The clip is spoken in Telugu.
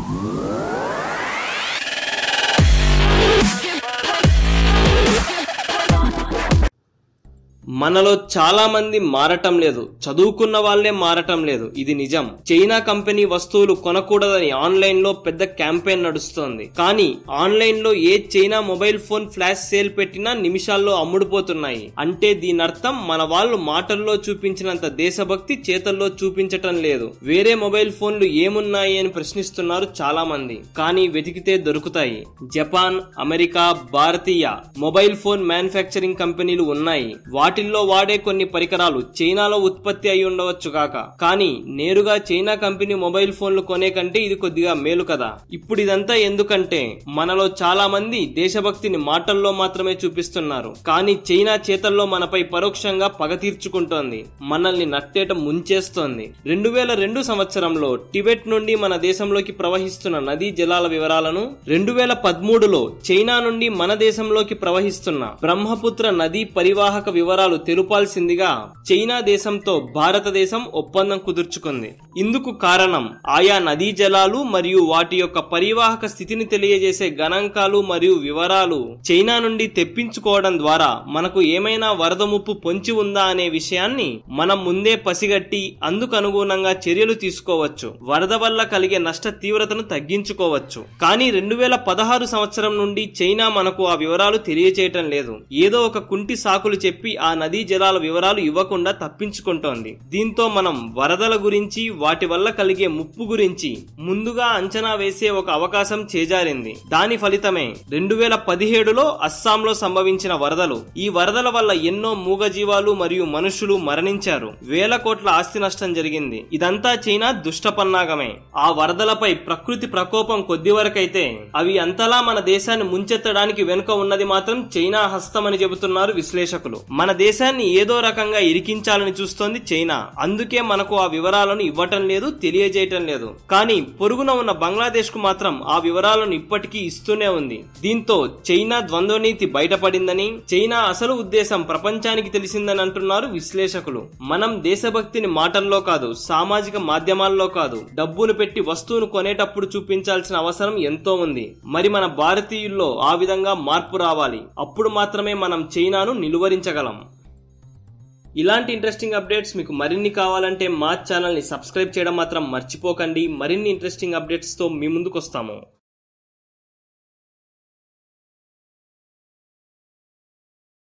మనలో చాలా మంది మారటం లేదు చదువుకున్న వాళ్ళే మారటం లేదు ఇది నిజం చైనా కంపెనీ వస్తువులు కొనకూడదని ఆన్లైన్ లో పెద్ద క్యాంపెయిన్ నడుస్తోంది కానీ ఆన్లైన్ లో ఏ China mobile phone flash sale పెట్టినా నిమిషాల్లో అమ్ముడుపోతున్నాయి అంటే దీని అర్థం మన వాళ్ళు మాటల్లో చూపించినంత దేశభక్తి చేతల్లో చూపించటం లేదు వేరే మొబైల్ ఫోన్లు ఏమున్నాయి అని ప్రశ్నిస్తున్నారు చాలా మంది కానీ వెతికితే దొరుకుతాయి జపాన్ అమెరికా భారతీయ మొబైల్ ఫోన్ మ్యానుఫ్యాక్చరింగ్ కంపెనీలు ఉన్నాయి వాటిల్లో వాడే కొన్ని పరికరాలు చైనాలో ఉత్పత్తి అయి ఉండవచ్చు కాక కానీ నేరుగా చైనా కంపెనీ మొబైల్ ఫోన్లు కొనే కంటే ఇది కొద్దిగా మేలు కదా ఇప్పుడు ఇదంతా ఎందుకంటే మనలో చాలా మంది దేశభక్తిని మాటల్లో మాత్రమే చూపిస్తున్నారు కానీ చైనా చేతల్లో మనపై పరోక్షంగా పగ తీర్చుకుంటోంది మనల్ని నట్టేట ముంచేస్తోంది రెండు వేల రెండు సంవత్సరంలో టిబెట్ నుండి మన దేశంలోకి ప్రవహిస్తున్న నదీ జలాల వివరాలను రెండు వేల పదమూడులో చైనా నుండి మన దేశంలోకి ప్రవహిస్తున్న బ్రహ్మపుత్ర నదీ పరివాహక వివరాలు తెలుపాల్సిందిగా చైనా దేశంతో భారతదేశం ఒప్పందం కుదుర్చుకుంది ఇందుకు కారణం ఆయా నదీ జలాలు మరియు వాటి యొక్క పరివాహక స్థితిని తెలియజేసే గణాంకాలు మరియు వివరాలు చైనా నుండి తెప్పించుకోవడం ద్వారా మనకు ఏమైనా వరద ముప్పు పొంచి ఉందా అనే విషయాన్ని మనం ముందే పసిగట్టి అందుకు అనుగుణంగా చర్యలు తీసుకోవచ్చు వరద వల్ల కలిగే నష్ట తీవ్రతను తగ్గించుకోవచ్చు కానీ రెండు వేల పదహారు సంవత్సరం నుండి చైనా మనకు ఆ వివరాలు తెలియచేయటం లేదు ఏదో ఒక కుంటి సాకులు చెప్పి ఆ నదీ జలాల వివరాలు ఇవ్వకుండా తప్పించుకుంటోంది దీంతో మనం వరదల గురించి వాటి వల్ల కలిగే ముప్పు గురించి ముందుగా అంచనా వేసే ఒక అవకాశం చేజారింది దాని ఫలితమే రెండు వేల పదిహేడులో అస్సాంలో సంభవించిన వరదలు ఈ వరదల వల్ల ఎన్నో మూగజీవాలు మరియు మనుషులు మరణించారు వేల కోట్ల ఆస్తి నష్టం జరిగింది ఇదంతా చైనా దుష్టపన్నాగమే ఆ వరదలపై ప్రకృతి ప్రకోపం కొద్ది వరకైతే అవి అంతలా మన దేశాన్ని ముంచెత్తడానికి వెనుక ఉన్నది మాత్రం చైనా హస్తమని చెబుతున్నారు విశ్లేషకులు మన దేశాన్ని ఏదో రకంగా ఇరికించాలని చూస్తోంది చైనా అందుకే మనకు ఆ వివరాలను ఇవ్వటం లేదు తెలియజేయటం లేదు కానీ పొరుగున ఉన్న బంగ్లాదేశ్ కు మాత్రం ఆ వివరాలను ఇప్పటికీ ఇస్తూనే ఉంది దీంతో చైనా ద్వంద్వ నీతి బయటపడిందని చైనా అసలు ఉద్దేశం ప్రపంచానికి తెలిసిందని అంటున్నారు విశ్లేషకులు మనం దేశభక్తిని మాటల్లో కాదు సామాజిక మాధ్యమాల్లో కాదు డబ్బును పెట్టి వస్తువును కొనేటప్పుడు చూపించాల్సిన అవసరం ఎంతో ఉంది మరి మన భారతీయుల్లో ఆ విధంగా మార్పు రావాలి అప్పుడు మాత్రమే మనం చైనాను నిలువరించగలం ఇలాంటి ఇంట్రెస్టింగ్ అప్డేట్స్ మీకు మరిన్ని కావాలంటే మా ఛానల్ని సబ్స్క్రైబ్ చేయడం మాత్రం మర్చిపోకండి మరిన్ని ఇంట్రెస్టింగ్ అప్డేట్స్తో మీ ముందుకు వస్తాము